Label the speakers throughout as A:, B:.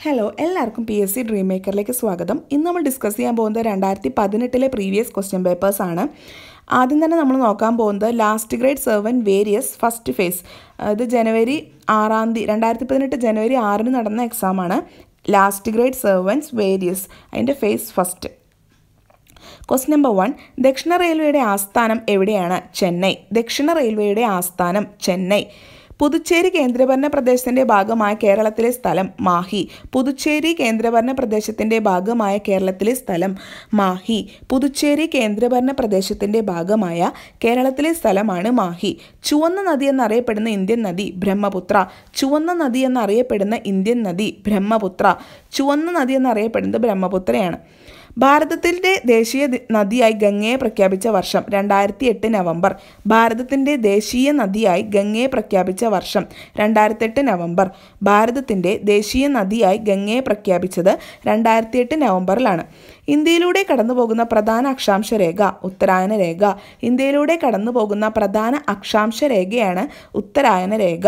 A: hello എല്ലാവർക്കും P S C dream മേക്കറിലേക്ക് സ്വാഗതം ഇന്ന് നമ്മൾ ഡിസ്കസ് ചെയ്യാൻ പോകുന്നത് രണ്ടായിരത്തി പതിനെട്ടിലെ പ്രീവിയസ് ക്വസ്റ്റ്യൻ പേപ്പേഴ്സ് ആണ് ആദ്യം തന്നെ നമ്മൾ നോക്കാൻ പോകുന്നത് last grade servant various first phase ഇത് ജനുവരി ആറാം തീയതി രണ്ടായിരത്തി പതിനെട്ട് ജനുവരി ആറിന് നടന്ന എക്സാമാണ് ലാസ്റ്റ് ഗ്രേഡ് സെവൻസ് വേരിയസ് അതിൻ്റെ phase first question number one ദക്ഷിണ റെയിൽവേയുടെ ആസ്ഥാനം എവിടെയാണ് ചെന്നൈ ദക്ഷിണ റെയിൽവേയുടെ ആസ്ഥാനം ചെന്നൈ പുതുച്ചേരി കേന്ദ്രഭരണ പ്രദേശത്തിന്റെ ഭാഗമായ കേരളത്തിലെ സ്ഥലം മാഹി പുതുച്ചേരി കേന്ദ്രഭരണ പ്രദേശത്തിന്റെ ഭാഗമായ കേരളത്തിലെ സ്ഥലം മാഹി പുതുച്ചേരി കേന്ദ്രഭരണ പ്രദേശത്തിന്റെ ഭാഗമായ കേരളത്തിലെ സ്ഥലമാണ് മാഹി ചുവന്ന നദി എന്നറിയപ്പെടുന്ന ഇന്ത്യൻ നദി ബ്രഹ്മപുത്ര ചുവന്ന നദി എന്നറിയപ്പെടുന്ന ഇന്ത്യൻ നദി ബ്രഹ്മപുത്ര ചുവന്ന നദി എന്നറിയപ്പെടുന്നത് ബ്രഹ്മപുത്രയാണ് ഭാരതത്തിൻ്റെ ദേശീയ ദി- നദിയായി ഗംഗയെ പ്രഖ്യാപിച്ച വർഷം രണ്ടായിരത്തി എട്ട് നവംബർ ഭാരതത്തിൻ്റെ ദേശീയ നദിയായി ഗംഗയെ പ്രഖ്യാപിച്ച വർഷം രണ്ടായിരത്തി എട്ട് നവംബർ ഭാരതത്തിൻ്റെ ദേശീയ നദിയായി ഗംഗയെ പ്രഖ്യാപിച്ചത് രണ്ടായിരത്തി എട്ട് നവംബറിലാണ് ഇന്ത്യയിലൂടെ കടന്നുപോകുന്ന പ്രധാന അക്ഷാംശ രേഖ ഉത്തരായന രേഖ ഇന്ത്യയിലൂടെ കടന്നുപോകുന്ന പ്രധാന അക്ഷാംശ രേഖയാണ് ഉത്തരായന രേഖ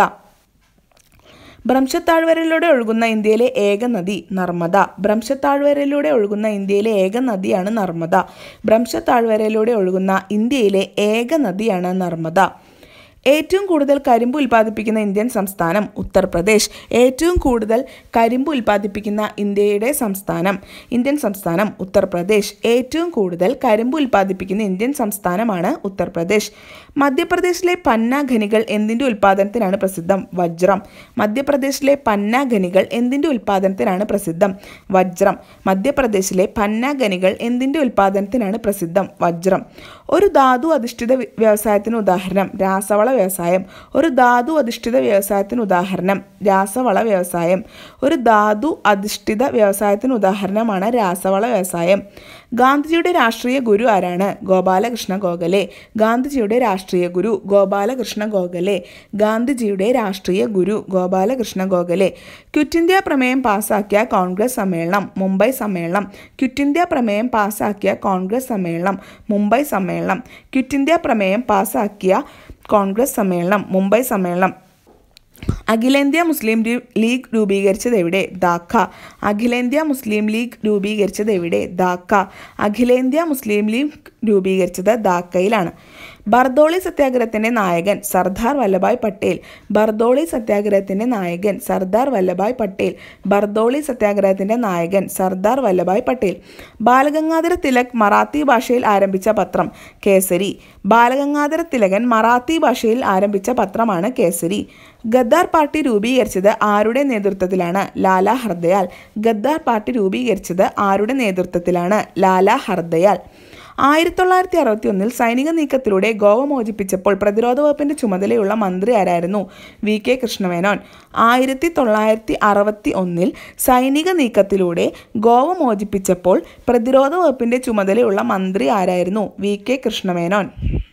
A: ഭ്രംശത്താഴ്വരയിലൂടെ ഒഴുകുന്ന ഇന്ത്യയിലെ ഏക നദി നർമ്മദ ഭ്രംശത്താഴ്വരയിലൂടെ ഒഴുകുന്ന ഇന്ത്യയിലെ ഏക നദിയാണ് നർമ്മദ ഭ്രംശത്താഴ്വരയിലൂടെ ഒഴുകുന്ന ഇന്ത്യയിലെ ഏക നദിയാണ് നർമ്മദ ഏറ്റവും കൂടുതൽ കരിമ്പ് ഉൽപ്പാദിപ്പിക്കുന്ന ഇന്ത്യൻ സംസ്ഥാനം ഉത്തർപ്രദേശ് ഏറ്റവും കൂടുതൽ കരിമ്പ് ഉൽപ്പാദിപ്പിക്കുന്ന ഇന്ത്യയുടെ സംസ്ഥാനം ഇന്ത്യൻ സംസ്ഥാനം ഉത്തർപ്രദേശ് ഏറ്റവും കൂടുതൽ കരിമ്പ് ഉൽപ്പാദിപ്പിക്കുന്ന ഇന്ത്യൻ സംസ്ഥാനമാണ് ഉത്തർപ്രദേശ് മധ്യപ്രദേശിലെ പന്ന ഖനികൾ എന്തിൻ്റെ ഉൽപ്പാദനത്തിനാണ് പ്രസിദ്ധം വജ്രം മധ്യപ്രദേശിലെ പന്ന ഖനികൾ എന്തിൻ്റെ ഉൽപ്പാദനത്തിനാണ് പ്രസിദ്ധം വജ്രം മധ്യപ്രദേശിലെ പന്ന ഖനികൾ എന്തിൻ്റെ ഉൽപ്പാദനത്തിനാണ് പ്രസിദ്ധം വജ്രം ഒരു ധാതു അധിഷ്ഠിത വി- വ്യവസായത്തിന് ഉദാഹരണം രാസവള വ്യവസായം ഒരു ധാതു അധിഷ്ഠിത വ്യവസായത്തിന് ഉദാഹരണം രാസവള വ്യവസായം ഒരു ധാതു അധിഷ്ഠിത വ്യവസായത്തിന് ഉദാഹരണമാണ് രാസവള വ്യവസായം ഗാന്ധിജിയുടെ രാഷ്ട്രീയ ഗുരു ആരാണ് ഗോപാലകൃഷ്ണ ഗോഖലെ ഗാന്ധിജിയുടെ രാഷ്ട്രീയ ഗുരു ഗോപാലകൃഷ്ണ ഗോഖലെ ഗാന്ധിജിയുടെ രാഷ്ട്രീയ ഗുരു ഗോപാലകൃഷ്ണ ഗോഖലെ ക്വിറ്റ് ഇന്ത്യ പ്രമേയം പാസാക്കിയ കോൺഗ്രസ് സമ്മേളനം മുംബൈ സമ്മേളനം ക്വിറ്റ് ഇന്ത്യ പ്രമേയം പാസാക്കിയ കോൺഗ്രസ് സമ്മേളനം മുംബൈ സമ്മേളനം ക്വിറ്റ് ഇന്ത്യ പ്രമേയം പാസാക്കിയ കോൺഗ്രസ് സമ്മേളനം മുംബൈ സമ്മേളനം അഖിലേന്ത്യാ മുസ്ലിം ലീ- ലീഗ് രൂപീകരിച്ചത് എവിടെ ധാക്ക അഖിലേന്ത്യാ മുസ്ലിം ലീഗ് രൂപീകരിച്ചത് എവിടെ ധാക്ക അഖിലേന്ത്യാ മുസ്ലിം ലീഗ് രൂപീകരിച്ചത് ധാക്കയിലാണ് ബർദോളി സത്യാഗ്രഹത്തിന്റെ നായകൻ സർദാർ വല്ലഭായ് പട്ടേൽ ബർദോളി സത്യാഗ്രഹത്തിന്റെ നായകൻ സർദാർ വല്ലഭായ് പട്ടേൽ ബർദോളി സത്യാഗ്രഹത്തിന്റെ നായകൻ സർദാർ വല്ലഭായ് പട്ടേൽ ബാലഗംഗാധര തിലക് മറാത്തി ഭാഷയിൽ ആരംഭിച്ച പത്രം കേസരി ബാലഗംഗാധര തിലകൻ മറാത്തി ഭാഷയിൽ ആരംഭിച്ച പത്രമാണ് കേസരി ഗദ്ദാർ പാർട്ടി രൂപീകരിച്ചത് ആരുടെ നേതൃത്വത്തിലാണ് ലാല ഹർദയാൽ ഗദ്ദാർ പാർട്ടി രൂപീകരിച്ചത് ആരുടെ നേതൃത്വത്തിലാണ് ലാല ഹർദയാൽ ആയിരത്തി തൊള്ളായിരത്തി അറുപത്തി ഒന്നിൽ സൈനിക നീക്കത്തിലൂടെ ഗോവ മോചിപ്പിച്ചപ്പോൾ പ്രതിരോധ വകുപ്പിന്റെ ചുമതലയുള്ള മന്ത്രി ആരായിരുന്നു വി കെ കൃഷ്ണമേനോൻ ആയിരത്തി തൊള്ളായിരത്തി അറുപത്തി ഒന്നിൽ സൈനിക നീക്കത്തിലൂടെ ഗോവ മോചിപ്പിച്ചപ്പോൾ പ്രതിരോധ വകുപ്പിന്റെ ചുമതലയുള്ള മന്ത്രി ആരായിരുന്നു വി കെ കൃഷ്ണമേനോൻ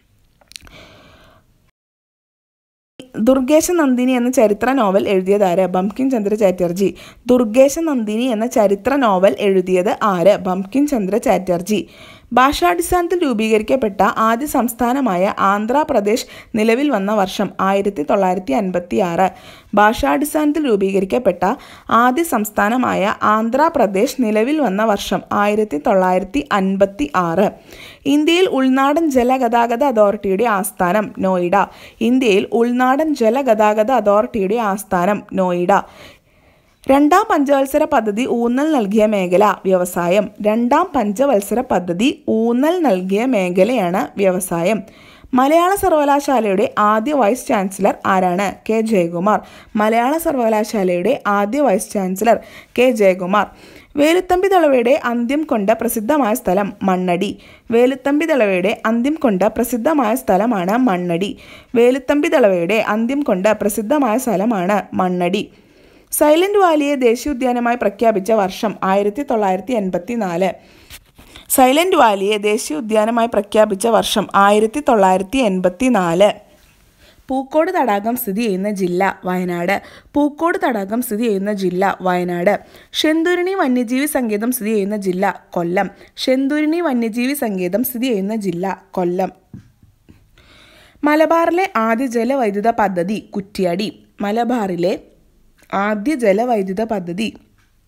A: ദുർഗേശ നന്ദിനി എന്ന ചരിത്ര നോവൽ എഴുതിയത് ആര് ബംകിം ചന്ദ്ര ചാറ്റർജി ദുർഗേശ നന്ദിനി എന്ന ചരിത്ര നോവൽ എഴുതിയത് ആര് ബംകിം ചന്ദ്ര ചാറ്റർജി ഭാഷാടിസ്ഥാനത്തിൽ രൂപീകരിക്കപ്പെട്ട ആദ്യ സംസ്ഥാനമായ ആന്ധ്രാപ്രദേശ് നിലവിൽ വന്ന വർഷം ആയിരത്തി തൊള്ളായിരത്തി അൻപത്തി ആറ് ഭാഷാടിസ്ഥാനത്തിൽ രൂപീകരിക്കപ്പെട്ട ആദ്യ സംസ്ഥാനമായ ആന്ധ്രാപ്രദേശ് നിലവിൽ വന്ന വർഷം ആയിരത്തി തൊള്ളായിരത്തി അൻപത്തി ആറ് ഇന്ത്യയിൽ ഉൾനാടൻ ജലഗതാഗത അതോറിറ്റിയുടെ ആസ്ഥാനം നോയിഡ ഇന്ത്യയിൽ ഉൾനാടൻ ജലഗതാഗത അതോറിറ്റിയുടെ ആസ്ഥാനം നോയിഡ രണ്ടാം പഞ്ചവത്സര പദ്ധതി ഊന്നൽ നൽകിയ മേഖല വ്യവസായം രണ്ടാം പഞ്ചവത്സര പദ്ധതി ഊന്നൽ നൽകിയ മേഖലയാണ് വ്യവസായം മലയാള സർവകലാശാലയുടെ ആദ്യ വൈസ് ചാൻസലർ ആരാണ് കെ ജയകുമാർ മലയാള സർവകലാശാലയുടെ ആദ്യ vice chancellor K Jayakumar Velu Thampi ദളവയുടെ അന്ത്യം കൊണ്ട പ്രസിദ്ധമായ സ്ഥലം മണ്ണടി വേലുത്തമ്പി ദളവയുടെ അന്ത്യം കൊണ്ട പ്രസിദ്ധമായ സ്ഥലമാണ് മണ്ണടി വേലുത്തമ്പി ദളവയുടെ അന്ത്യം കൊണ്ട പ്രസിദ്ധമായ സ്ഥലമാണ് മണ്ണടി സൈലന്റ് വാലിയെ ദേശീയോദ്യാനമായി പ്രഖ്യാപിച്ച വർഷം ആയിരത്തി തൊള്ളായിരത്തി എൺപത്തി നാല് സൈലന്റ് വാലിയെ ദേശീയോദ്യാനമായി പ്രഖ്യാപിച്ച വർഷം ആയിരത്തി തൊള്ളായിരത്തി എൺപത്തി നാല് പൂക്കോട് തടാകം സ്ഥിതി ചെയ്യുന്ന ജില്ല വയനാട് പൂക്കോട് തടാകം സ്ഥിതി ചെയ്യുന്ന ജില്ല വയനാട് ഷെന്തുരിണി വന്യജീവി സങ്കേതം സ്ഥിതി ചെയ്യുന്ന ജില്ല കൊല്ലം ഷെന്തുരിണി വന്യജീവി സങ്കേതം സ്ഥിതി ചെയ്യുന്ന ജില്ല കൊല്ലം മലബാറിലെ ആദ്യ ജലവൈദ്യുത പദ്ധതി കുറ്റ്യാടി മലബാറിലെ ആദ്യ ജലവൈദ്യുത പദ്ധതി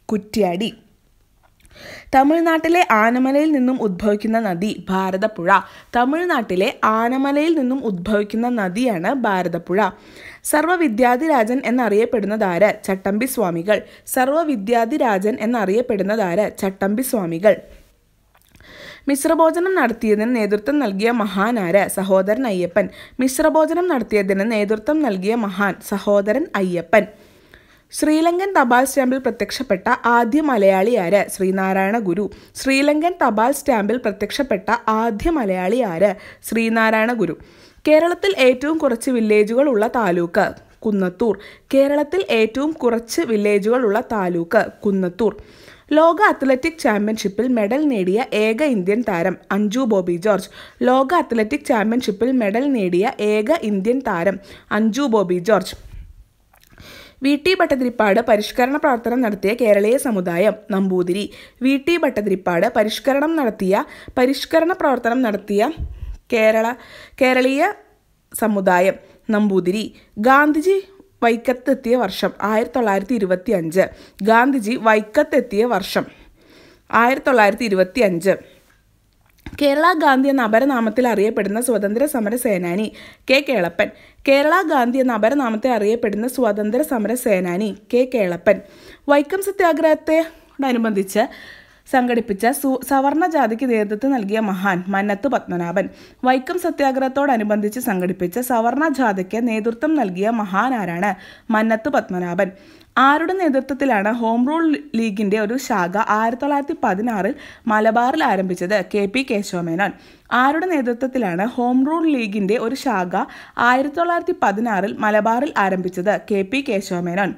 A: കുറ്റ്യാടി തമിഴ്നാട്ടിലെ ആനമലയിൽ നിന്നും ഉദ്ഭവിക്കുന്ന നദി ഭാരതപ്പുഴ തമിഴ്നാട്ടിലെ ആനമലയിൽ നിന്നും ഉദ്ഭവിക്കുന്ന നദിയാണ് ഭാരതപ്പുഴ സർവ്വവിദ്യാധിരാജൻ എന്നറിയപ്പെടുന്നതാര് ചട്ടമ്പി സ്വാമികൾ സർവ്വവിദ്യാധിരാജൻ എന്നറിയപ്പെടുന്നതാര് ചട്ടമ്പി സ്വാമികൾ മിശ്രഭോജനം നടത്തിയതിന് നേതൃത്വം നൽകിയ മഹാനാര് സഹോദരൻ അയ്യപ്പൻ മിശ്രഭോജനം നടത്തിയതിന് നേതൃത്വം നൽകിയ മഹാൻ സഹോദരൻ അയ്യപ്പൻ ശ്രീലങ്കൻ തപാൽ സ്റ്റാമ്പിൽ പ്രത്യക്ഷപ്പെട്ട ആദ്യ മലയാളി ആര് ശ്രീനാരായണ ഗുരു ശ്രീലങ്കൻ തപാൽ സ്റ്റാമ്പിൽ പ്രത്യക്ഷപ്പെട്ട ആദ്യ മലയാളി ആര് ശ്രീനാരായണ ഗുരു കേരളത്തിൽ ഏറ്റവും കുറച്ച് വില്ലേജുകൾ ഉള്ള താലൂക്ക് കുന്നത്തൂർ കേരളത്തിൽ ഏറ്റവും കുറച്ച് വില്ലേജുകൾ ഉള്ള താലൂക്ക് കുന്നത്തൂർ ലോക അത്ലറ്റിക് ചാമ്പ്യൻഷിപ്പിൽ മെഡൽ നേടിയ ഏക ഇന്ത്യൻ താരം അഞ്ജു ബോബി ജോർജ് ലോക അത്ലറ്റിക് ചാമ്പ്യൻഷിപ്പിൽ മെഡൽ നേടിയ ഏക ഇന്ത്യൻ താരം അഞ്ജു ബോബി ജോർജ് വി ടി ഭട്ടതിരിപ്പാട് പരിഷ്കരണ പ്രവർത്തനം നടത്തിയ കേരളീയ സമുദായം നമ്പൂതിരി വി ടി ഭട്ടതിരിപ്പാട് പരിഷ്കരണം നടത്തിയ പരിഷ്കരണ പ്രവർത്തനം നടത്തിയ കേരള കേരളീയ സമുദായം നമ്പൂതിരി ഗാന്ധിജി വൈക്കത്തെത്തിയ വർഷം ആയിരത്തി തൊള്ളായിരത്തി ഇരുപത്തി അഞ്ച് ഗാന്ധിജി വൈക്കത്തെത്തിയ വർഷം ആയിരത്തി തൊള്ളായിരത്തി ഇരുപത്തി അഞ്ച് കേരള ഗാന്ധി എന്ന അപരനാമത്തിൽ അറിയപ്പെടുന്ന സ്വതന്ത്ര സമര സേനാനി കെ കേളപ്പൻ കേരള ഗാന്ധി എന്ന അപരനാമത്തിൽ അറിയപ്പെടുന്ന സ്വതന്ത്ര സമര സേനാനി കെ കേളപ്പൻ വൈക്കം സത്യാഗ്രഹത്തോടനുബന്ധിച്ച് സംഘടിപ്പിച്ച സു സവർണ ജാതിക്ക് നേതൃത്വം നൽകിയ മഹാൻ മന്നത്ത് പത്മനാഭൻ വൈക്കം സത്യാഗ്രഹത്തോടനുബന്ധിച്ച് സംഘടിപ്പിച്ച സവർണ ജാഥയ്ക്ക് നേതൃത്വം നൽകിയ മഹാൻ ആരാണ് മന്നത്ത് പത്മനാഭൻ ആരുടെ നേതൃത്വത്തിലാണ് ഹോം റൂൾ ലീഗിന്റെ ഒരു ശാഖ ആയിരത്തി തൊള്ളായിരത്തി പതിനാറിൽ മലബാറിൽ ആരംഭിച്ചത് കെ പി കേശവമേനോൻ ആരുടെ നേതൃത്വത്തിലാണ് ഹോം റൂൾ ലീഗിന്റെ ഒരു ശാഖ ആയിരത്തി തൊള്ളായിരത്തി പതിനാറിൽ മലബാറിൽ ആരംഭിച്ചത് K P Kesava Menon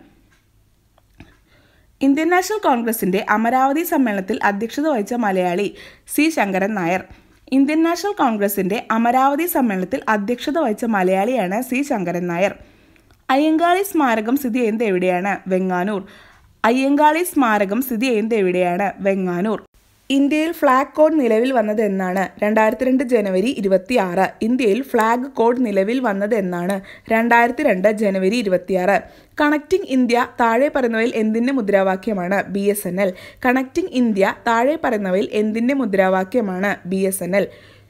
A: Indian National കോൺഗ്രസിന്റെ അമരാവതി സമ്മേളനത്തിൽ അധ്യക്ഷത വഹിച്ച Malayali C Sankaran Nair Indian National കോൺഗ്രസിന്റെ അമരാവതി സമ്മേളനത്തിൽ അധ്യക്ഷത വഹിച്ച മലയാളിയാണ് സി ശങ്കരൻ നായർ അയ്യങ്കാളി സ്മാരകം സ്ഥിതി ചെയ്യുന്നത് എവിടെയാണ് വെങ്ങാനൂർ അയ്യങ്കാളി സ്മാരകം സ്ഥിതി ചെയ്യുന്നത് എവിടെയാണ് വെങ്ങാനൂർ ഇന്ത്യയിൽ ഫ്ലാഗ് കോഡ് നിലവിൽ വന്നത് എന്നാണ് രണ്ടായിരത്തി രണ്ട് ജനുവരി ഇരുപത്തി ആറ് ഇന്ത്യയിൽ ഫ്ലാഗ് കോഡ് നിലവിൽ വന്നത് എന്നാണ് രണ്ടായിരത്തി രണ്ട് ജനുവരി ഇരുപത്തിയാറ് കണക്റ്റിംഗ് ഇന്ത്യ താഴെ പറയുന്നവയിൽ എന്തിൻ്റെ മുദ്രാവാക്യമാണ് B S N L connecting India താഴെ പറയുന്നവയിൽ എന്തിൻ്റെ മുദ്രാവാക്യമാണ് ബി എസ് എൻ എൽ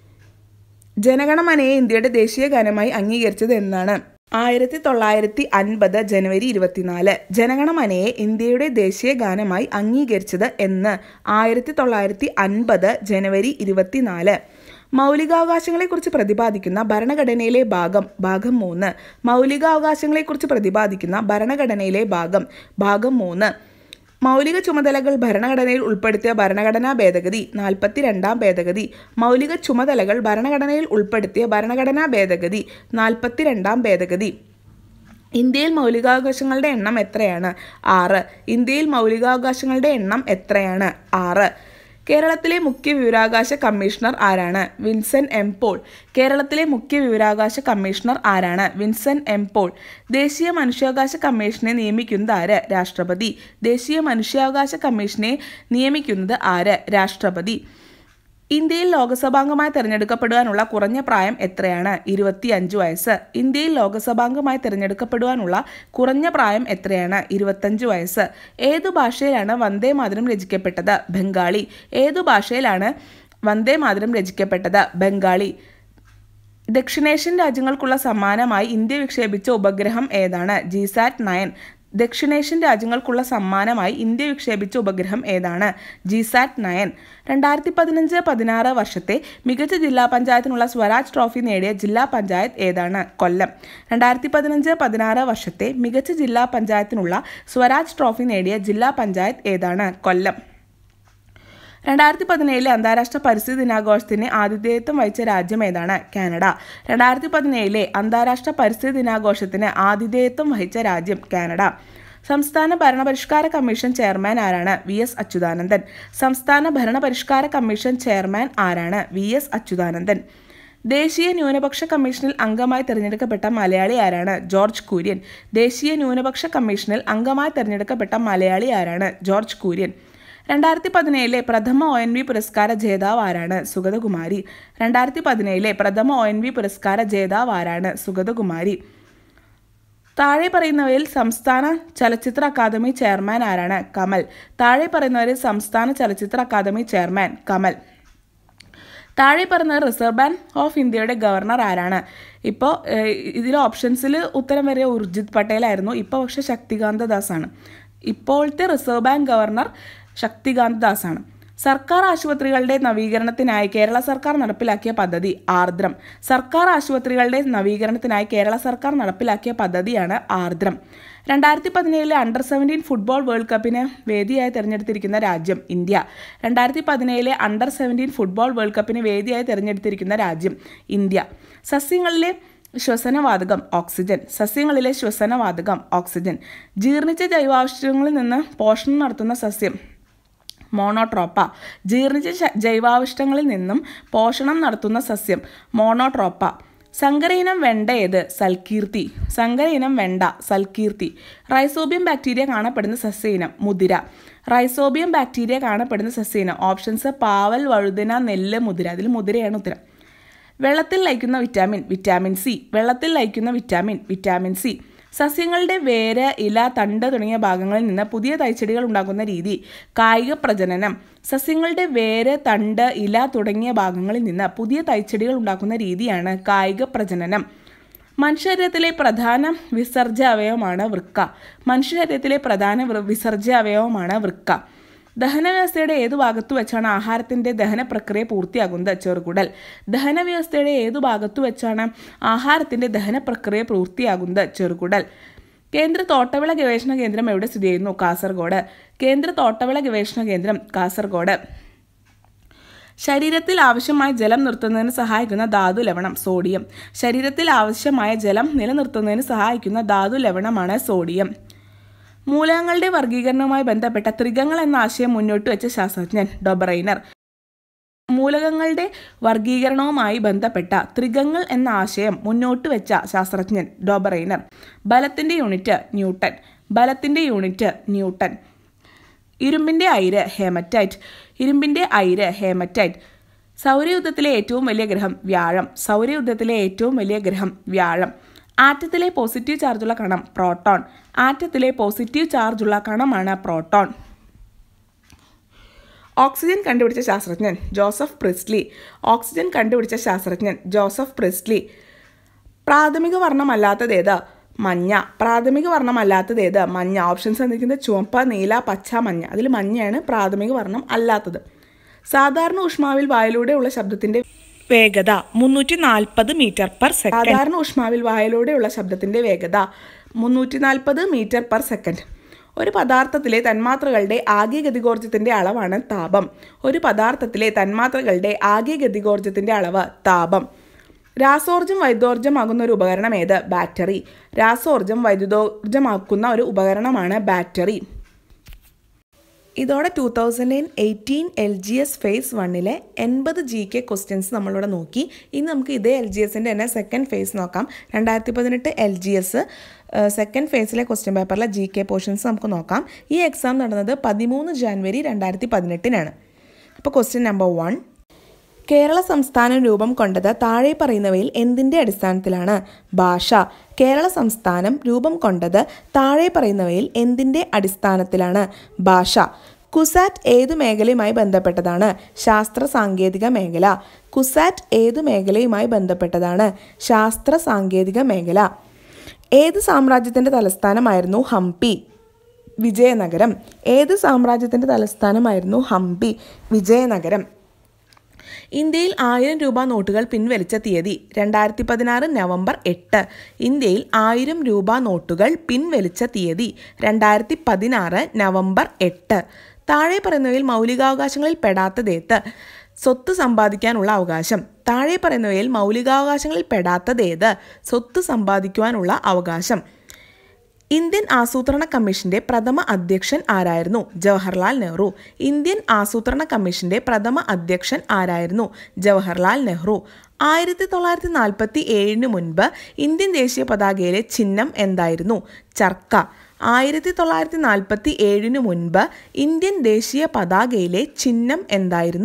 A: ജനഗണമനയെ ഇന്ത്യയുടെ ദേശീയ ഗാനമായി അംഗീകരിച്ചത് എന്നാണ് ആയിരത്തി തൊള്ളായിരത്തി അൻപത് ജനുവരി ഇരുപത്തിനാല് ജനഗണമനയെ ഇന്ത്യയുടെ ദേശീയ ഗാനമായി അംഗീകരിച്ചത് എന്ന് ആയിരത്തി തൊള്ളായിരത്തി അൻപത് ജനുവരി ഇരുപത്തിനാല് മൗലികാവകാശങ്ങളെക്കുറിച്ച് പ്രതിപാദിക്കുന്ന ഭരണഘടനയിലെ ഭാഗം ഭാഗം മൂന്ന് മൗലികാവകാശങ്ങളെക്കുറിച്ച് പ്രതിപാദിക്കുന്ന ഭരണഘടനയിലെ ഭാഗം ഭാഗം മൂന്ന് മൗലിക ചുമതലകൾ ഭരണഘടനയിൽ ഉൾപ്പെടുത്തിയ ഭരണഘടനാ ഭേദഗതി നാൽപ്പത്തിരണ്ടാം ഭേദഗതി മൗലിക ചുമതലകൾ ഭരണഘടനയിൽ ഉൾപ്പെടുത്തിയ ഭരണഘടനാ ഭേദഗതി നാൽപ്പത്തിരണ്ടാം ഭേദഗതി ഇന്ത്യയിൽ മൗലികാവകാശങ്ങളുടെ എണ്ണം എത്രയാണ് ആറ് ഇന്ത്യയിൽ മൗലികാവകാശങ്ങളുടെ എണ്ണം എത്രയാണ് ആറ് കേരളത്തിലെ മുഖ്യ വിവരാവകാശ കമ്മീഷണർ ആരാണ് വിൻസൻ എം പോൾ കേരളത്തിലെ മുഖ്യ വിവരാവകാശ കമ്മീഷണർ ആരാണ് വിൻസൻ എം പോൾ ദേശീയ മനുഷ്യാവകാശ കമ്മീഷനെ നിയമിക്കുന്നത് ആര് രാഷ്ട്രപതി ദേശീയ മനുഷ്യാവകാശ കമ്മീഷനെ നിയമിക്കുന്നത് ആര് രാഷ്ട്രപതി ഇന്ത്യയിൽ ലോകസഭാംഗമായി തിരഞ്ഞെടുക്കപ്പെടുവാനുള്ള കുറഞ്ഞ പ്രായം എത്രയാണ് ഇരുപത്തിയഞ്ച് വയസ്സ് ഇന്ത്യയിൽ ലോകസഭാംഗമായി തിരഞ്ഞെടുക്കപ്പെടുവാനുള്ള കുറഞ്ഞ പ്രായം എത്രയാണ് ഇരുപത്തഞ്ച് വയസ്സ് ഏതു ഭാഷയിലാണ് വന്ദേ മാതരം രചിക്കപ്പെട്ടത് ബംഗാളി ഏതു ഭാഷയിലാണ് വന്ദേ മാതരം രചിക്കപ്പെട്ടത് ബംഗാളി ദക്ഷിണേഷ്യൻ രാജ്യങ്ങൾക്കുള്ള സമ്മാനമായി ഇന്ത്യ വിക്ഷേപിച്ച ഉപഗ്രഹം ഏതാണ് ജിസാറ്റ് നയൻ ദക്ഷിണേഷ്യൻ രാജ്യങ്ങൾക്കുള്ള സമ്മാനമായി ഇന്ത്യ വിക്ഷേപിച്ച ഉപഗ്രഹം ഏതാണ് ജിസാറ്റ് നയൻ രണ്ടായിരത്തി പതിനഞ്ച് പതിനാറ് വർഷത്തെ മികച്ച ജില്ലാ പഞ്ചായത്തിനുള്ള സ്വരാജ് ട്രോഫി നേടിയ ജില്ലാ പഞ്ചായത്ത് ഏതാണ് കൊല്ലം രണ്ടായിരത്തി പതിനഞ്ച് പതിനാറ് വർഷത്തെ മികച്ച ജില്ലാ പഞ്ചായത്തിനുള്ള സ്വരാജ് ട്രോഫി നേടിയ ജില്ലാ പഞ്ചായത്ത് ഏതാണ് കൊല്ലം രണ്ടായിരത്തി പതിനേഴിലെ അന്താരാഷ്ട്ര പരിസ്ഥിതി ദിനാഘോഷത്തിന് ആതിഥേയത്വം വഹിച്ച രാജ്യം ഏതാണ് കാനഡ രണ്ടായിരത്തി പതിനേഴിലെ അന്താരാഷ്ട്ര പരിസ്ഥിതി ദിനാഘോഷത്തിന് ആതിഥേയത്വം വഹിച്ച രാജ്യം കാനഡ സംസ്ഥാന ഭരണപരിഷ്കാര കമ്മീഷൻ ചെയർമാൻ ആരാണ് വി എസ് അച്യുതാനന്ദൻ സംസ്ഥാന ഭരണപരിഷ്കാര കമ്മീഷൻ ചെയർമാൻ ആരാണ് വി എസ് അച്യുതാനന്ദൻ ദേശീയ ന്യൂനപക്ഷ കമ്മീഷനിൽ അംഗമായി തിരഞ്ഞെടുക്കപ്പെട്ട മലയാളി ആരാണ് ജോർജ് കുര്യൻ ദേശീയ ന്യൂനപക്ഷ കമ്മീഷനിൽ അംഗമായി തിരഞ്ഞെടുക്കപ്പെട്ട മലയാളി ആരാണ് ജോർജ് കുര്യൻ രണ്ടായിരത്തി പതിനേഴിലെ പ്രഥമ ഒ എൻ വി പുരസ്കാര ജേതാവ് ആരാണ് സുഗതകുമാരി രണ്ടായിരത്തി പതിനേഴിലെ പ്രഥമ ഒ എൻ വി പുരസ്കാര ജേതാവ് ആരാണ് സുഗതകുമാരി താഴെ പറയുന്നവയിൽ സംസ്ഥാന ചലച്ചിത്ര അക്കാദമി ചെയർമാൻ ആരാണ് കമൽ താഴെ പറയുന്നവരിൽ സംസ്ഥാന ചലച്ചിത്ര അക്കാദമി ചെയർമാൻ കമൽ താഴെ പറഞ്ഞ റിസർവ് ബാങ്ക് ഓഫ് ഇന്ത്യയുടെ ഗവർണർ ആരാണ് ഇപ്പോൾ ഇതിൽ ഓപ്ഷൻസിൽ ഉത്തരം വരെ ഉർജിത് പട്ടേലായിരുന്നു ഇപ്പോൾ പക്ഷേ ശക്തികാന്ത ദാസ് ആണ് ഇപ്പോഴത്തെ Reserve Bank governor Shaktikanta Das ആണ് സർക്കാർ ആശുപത്രികളുടെ നവീകരണത്തിനായി കേരള സർക്കാർ നടപ്പിലാക്കിയ പദ്ധതി ആർദ്രം സർക്കാർ ആശുപത്രികളുടെ നവീകരണത്തിനായി കേരള സർക്കാർ നടപ്പിലാക്കിയ പദ്ധതിയാണ് ആർദ്രം രണ്ടായിരത്തി പതിനേഴിലെ അണ്ടർ സെവൻറ്റീൻ ഫുട്ബോൾ വേൾഡ് കപ്പിന് വേദിയായി തിരഞ്ഞെടുത്തിരിക്കുന്ന രാജ്യം ഇന്ത്യ രണ്ടായിരത്തി പതിനേഴിലെ അണ്ടർ സെവൻറ്റീൻ ഫുട്ബോൾ വേൾഡ് കപ്പിന് വേദിയായി തിരഞ്ഞെടുത്തിരിക്കുന്ന രാജ്യം ഇന്ത്യ സസ്യങ്ങളിലെ ശ്വസനവാതകം ഓക്സിജൻ സസ്യങ്ങളിലെ ശ്വസനവാതകം ഓക്സിജൻ ജീർണിച്ച ജൈവാവശിഷ്ടങ്ങളിൽ നിന്ന് പോഷണം നടത്തുന്ന സസ്യം മോണോട്രോപ്പ ജീർണിച്ച ശ- ജൈവാവശിഷ്ടങ്ങളിൽ നിന്നും പോഷണം നടത്തുന്ന സസ്യം മോണോട്രോപ്പ സങ്കരയിനം വെണ്ട ഏത് സൽകീർത്തി സങ്കരയിനം വെണ്ട സൽകീർത്തി റൈസോബിയം ബാക്ടീരിയ കാണപ്പെടുന്ന സസ്യയിനം മുതിര റൈസോബിയം ബാക്ടീരിയ കാണപ്പെടുന്ന സസ്യയിനം ഓപ്ഷൻസ് പാവൽ വഴുതന നെല്ല് മുതിര അതിൽ മുതിരയാണ് ഉത്തരം വെള്ളത്തിൽ ലയിക്കുന്ന വിറ്റാമിൻ വിറ്റാമിൻ സി വെള്ളത്തിൽ ലയിക്കുന്ന വിറ്റാമിൻ വിറ്റാമിൻ സി സസ്യങ്ങളുടെ വേര് ഇല തണ്ട് തുടങ്ങിയ ഭാഗങ്ങളിൽ നിന്ന് പുതിയ തൈച്ചെടികൾ ഉണ്ടാക്കുന്ന രീതി കായിക പ്രജനനം സസ്യങ്ങളുടെ വേര് തണ്ട് ഇല തുടങ്ങിയ ഭാഗങ്ങളിൽ നിന്ന് പുതിയ തൈച്ചെടികൾ ഉണ്ടാക്കുന്ന രീതിയാണ് കായിക പ്രജനനം മനുഷ്യശരീരത്തിലെ പ്രധാന വിസർജ്യ അവയവമാണ് വൃക്ക മനുഷ്യശരീരത്തിലെ പ്രധാന വൃ- വിസർജ്യ അവയവമാണ് വൃക്ക ദഹനവ്യവസ്ഥയുടെ ഏതു ഭാഗത്തു വെച്ചാണ് ആഹാരത്തിന്റെ ദഹന പ്രക്രിയ പൂർത്തിയാകുന്നത് ചെറുകുടൽ ദഹനവ്യവസ്ഥയുടെ ഏതു ഭാഗത്തു വെച്ചാണ് ആഹാരത്തിന്റെ ദഹന പ്രക്രിയ പൂർത്തിയാകുന്നത് ചെറുകുടൽ കേന്ദ്ര തോട്ടവിള ഗവേഷണ കേന്ദ്രം എവിടെ സ്ഥിതി ചെയ്യുന്നു കാസർഗോഡ് കേന്ദ്ര തോട്ടവിള ഗവേഷണ കേന്ദ്രം കാസർഗോഡ് ശരീരത്തിൽ ആവശ്യമായ ജലം നിർത്തുന്നതിന് സഹായിക്കുന്ന ധാതു ലവണം സോഡിയം ശരീരത്തിൽ ആവശ്യമായ ജലം നിലനിർത്തുന്നതിന് സഹായിക്കുന്ന ധാതു ലവണമാണ് സോഡിയം മൂലകങ്ങളുടെ വർഗീകരണവുമായി ബന്ധപ്പെട്ട ത്രികങ്ങൾ എന്ന ആശയം മുന്നോട്ട് വെച്ച ശാസ്ത്രജ്ഞൻ ഡൊബറൈനർ മൂലകങ്ങളുടെ വർഗീകരണവുമായി ബന്ധപ്പെട്ട ത്രികങ്ങൾ എന്ന ആശയം മുന്നോട്ട് വെച്ച ശാസ്ത്രജ്ഞൻ ഡോബറൈനർ ബലത്തിന്റെ യൂണിറ്റ് ന്യൂട്ടൺ ബലത്തിന്റെ യൂണിറ്റ് ന്യൂട്ടൺ ഇരുമ്പിന്റെ അയിര് ഹേമറ്റൈറ്റ് ഇരുമ്പിന്റെ അയിര് ഹേമറ്റൈറ്റ് സൗരയുദ്ധത്തിലെ ഏറ്റവും വലിയ ഗ്രഹം വ്യാഴം സൗരയുദ്ധത്തിലെ ഏറ്റവും വലിയ ഗ്രഹം വ്യാഴം ആറ്റത്തിലെ പോസിറ്റീവ് ചാർജുള്ള കണം പ്രോട്ടോൺ ആറ്റത്തിലെ പോസിറ്റീവ് ചാർജുള്ള കണമാണ് പ്രോട്ടോൺ ഓക്സിജൻ കണ്ടുപിടിച്ച ശാസ്ത്രജ്ഞൻ ജോസഫ് പ്രിസ്ലി ഓക്സിജൻ കണ്ടുപിടിച്ച ശാസ്ത്രജ്ഞൻ ജോസഫ് പ്രിസ്ലി പ്രാഥമിക വർണ്ണമല്ലാത്തതേത് മഞ്ഞ പ്രാഥമിക വർണ്ണമല്ലാത്തതേത് മഞ്ഞ ഓപ്ഷൻസ് തന്നിരിക്കുന്നത് ചുവപ്പ് നീല പച്ച മഞ്ഞ അതിൽ മഞ്ഞയാണ് പ്രാഥമിക വർണ്ണം അല്ലാത്തത് സാധാരണ ഊഷ്മാവിൽ വായിലൂടെയുള്ള ശബ്ദത്തിന്റെ വേഗത മുന്നൂറ്റി നാൽപ്പത് മീറ്റർ പെർ സെക്കൻഡ് സാധാരണ ഊഷ്മാവിൽ വായിലൂടെയുള്ള ശബ്ദത്തിന്റെ വേഗത മുന്നൂറ്റി നാൽപ്പത് മീറ്റർ പെർ സെക്കൻഡ് ഒരു പദാർത്ഥത്തിലെ തന്മാത്രകളുടെ ആകെ ഗതികോർജ്ജത്തിന്റെ അളവാണ് താപം ഒരു പദാർത്ഥത്തിലെ തന്മാത്രകളുടെ ആകെ ഗതികോർജ്ജത്തിന്റെ അളവ് താപം രാസോർജം വൈദ്യോർജ്ജമാകുന്ന ഒരു ഉപകരണം ഏത് ബാറ്ററി രാസോർജം വൈദ്യുതോർജ്ജമാക്കുന്ന ഒരു ഉപകരണമാണ് ബാറ്ററി ഇതോടെ two thousand and eighteen L G S phase വണ്ണിലെ എൺപത് ജി കെ ക്വസ്റ്റ്യൻസ് നമ്മളിവിടെ നോക്കി ഇനി നമുക്ക് ഇതേ എൽ ജി എസിൻ്റെ തന്നെ സെക്കൻഡ് ഫേസ് നോക്കാം രണ്ടായിരത്തി പതിനെട്ട് എൽ ജി എസ് സെക്കൻഡ് ഫേസിലെ ക്വസ്റ്റ്യൻ പേപ്പറിലെ ജി കെ പോർഷൻസ് നമുക്ക് നോക്കാം ഈ എക്സാം നടന്നത് പതിമൂന്ന് ജാനുവരി രണ്ടായിരത്തി പതിനെട്ടിനാണ് അപ്പോൾ ക്വസ്റ്റ്യൻ നമ്പർ വൺ കേരള സംസ്ഥാനം രൂപം കൊണ്ടത് താഴെ പറയുന്നവയിൽ എന്തിൻ്റെ അടിസ്ഥാനത്തിലാണ് ഭാഷ കേരള സംസ്ഥാനം രൂപം കൊണ്ടത് താഴെ പറയുന്നവയിൽ എന്തിൻ്റെ അടിസ്ഥാനത്തിലാണ് ഭാഷ കുസാറ്റ് ഏതു മേഖലയുമായി ബന്ധപ്പെട്ടതാണ് ശാസ്ത്ര സാങ്കേതിക മേഖല കുസാറ്റ് ഏതു മേഖലയുമായി ബന്ധപ്പെട്ടതാണ് ശാസ്ത്ര സാങ്കേതിക മേഖല ഏത് സാമ്രാജ്യത്തിൻ്റെ തലസ്ഥാനമായിരുന്നു ഹംപി വിജയനഗരം ഏത് സാമ്രാജ്യത്തിൻ്റെ തലസ്ഥാനമായിരുന്നു ഹംപി വിജയനഗരം ഇന്ത്യയിൽ ആയിരം രൂപ നോട്ടുകൾ പിൻവലിച്ച തീയതി രണ്ടായിരത്തി പതിനാറ് നവംബർ എട്ട് ഇന്ത്യയിൽ ആയിരം രൂപ നോട്ടുകൾ പിൻവലിച്ച തീയതി രണ്ടായിരത്തി പതിനാറ് നവംബർ എട്ട് താഴെ പറയുന്നവയിൽ മൗലികാവകാശങ്ങളിൽ പെടാത്തതേത് സ്വത്ത് സമ്പാദിക്കാനുള്ള അവകാശം താഴെ പറയുന്നവയിൽ മൗലികാവകാശങ്ങളിൽ പെടാത്തതേത് സ്വത്ത് സമ്പാദിക്കുവാനുള്ള അവകാശം ഇന്ത്യൻ ആസൂത്രണ കമ്മീഷന്റെ പ്രഥമ അധ്യക്ഷൻ ആരായിരുന്നു ജവഹർലാൽ നെഹ്റു ഇന്ത്യൻ ആസൂത്രണ കമ്മീഷന്റെ പ്രഥമ അധ്യക്ഷൻ ആരായിരുന്നു ജവഹർലാൽ നെഹ്റു ആയിരത്തി തൊള്ളായിരത്തി നാൽപ്പത്തി ഏഴിന് മുൻപ് ഇന്ത്യൻ ദേശീയ പതാകയിലെ ചിഹ്നം എന്തായിരുന്നു ചർക്ക ആയിരത്തി തൊള്ളായിരത്തി നാൽപ്പത്തി ഏഴിന് മുൻപ് ഇന്ത്യൻ ദേശീയ പതാകയിലെ ചിഹ്നം എന്തായിരുന്നു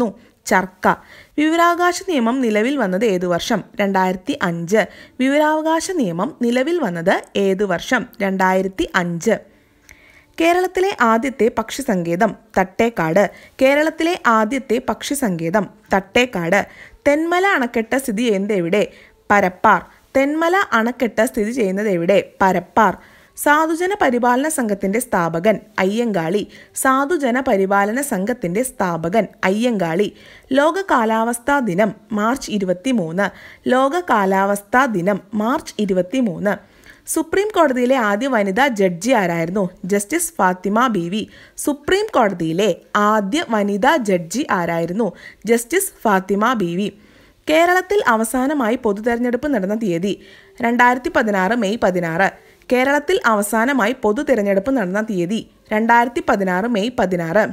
A: ചർക്ക വിവരാവകാശ നിയമം നിലവിൽ വന്നത് ഏതു വർഷം രണ്ടായിരത്തി അഞ്ച് വിവരാവകാശ നിയമം നിലവിൽ വന്നത് ഏതു വർഷം രണ്ടായിരത്തി അഞ്ച് കേരളത്തിലെ ആദ്യത്തെ പക്ഷി സങ്കേതം തട്ടേക്കാട് കേരളത്തിലെ ആദ്യത്തെ പക്ഷി സങ്കേതം തട്ടേക്കാട് തെന്മല അണക്കെട്ട് സ്ഥിതി ചെയ്യുന്നത് എവിടെ പരപ്പാർ തെന്മല അണക്കെട്ട് സ്ഥിതി ചെയ്യുന്നത് എവിടെ പരപ്പാർ സാധുജന പരിപാലന സംഘത്തിന്റെ സ്ഥാപകൻ അയ്യങ്കാളി സാധുജന പരിപാലന സംഘത്തിന്റെ സ്ഥാപകൻ അയ്യങ്കാളി ലോക കാലാവസ്ഥാ ദിനം മാർച്ച് ഇരുപത്തിമൂന്ന് ലോക കാലാവസ്ഥാ ദിനം മാർച്ച് ഇരുപത്തിമൂന്ന് സുപ്രീം കോടതിയിലെ ആദ്യ വനിതാ ജഡ്ജി ആരായിരുന്നു ജസ്റ്റിസ് ഫാത്തിമ ബീവി സുപ്രീം കോടതിയിലെ ആദ്യ വനിതാ ജഡ്ജി ആരായിരുന്നു ജസ്റ്റിസ് ഫാത്തിമ ബീവി കേരളത്തിൽ അവസാനമായി പൊതുതെരഞ്ഞെടുപ്പ് നടന്ന തീയതി രണ്ടായിരത്തി പതിനാറ് മെയ് പതിനാറ് കേരളത്തിൽ അവസാനമായി പൊതു തിരഞ്ഞെടുപ്പ് നടന്ന തീയതി രണ്ടായിരത്തി പതിനാറ് മെയ് പതിനാറ്